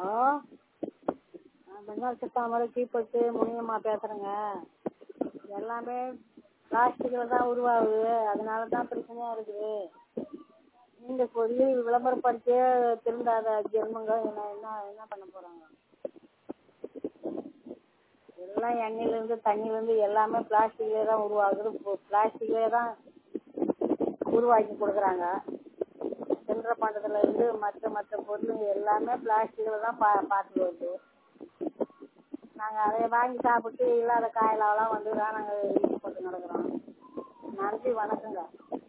நான் பெங்கால் சித்தாமரை கீழ்பட்டு முனியம்மா பேசுகிறேங்க எல்லாமே பிளாஸ்டிக்கில் தான் உருவாகுது அதனால தான் பிரச்சனையாக இருக்குது நீங்கள் சொல்லி விளம்பரப்படுத்தி திருந்தாத ஜென்மங்க என்ன என்ன என்ன பண்ண போகிறாங்க எல்லாம் எண்ணெயிலேருந்து தண்ணியிலேருந்து எல்லாமே பிளாஸ்டிக்லேயே தான் உருவாகுது பிளாஸ்டிக்லேயே தான் உருவாக்கி கொடுக்குறாங்க சில்லறை பண்டத்துலேருந்து மற்ற மற்ற பொருளுங்க எல்லாமே பிளாஸ்டிக்கில் தான் பா பார்சல் வருது நாங்கள் அதை வாங்கி சாப்பிட்டு இல்லாத காயலாலாம் வந்து தான் நாங்கள் யூஸ் பண்ணிட்டு நடக்கிறோம் நன்றி வணக்கங்க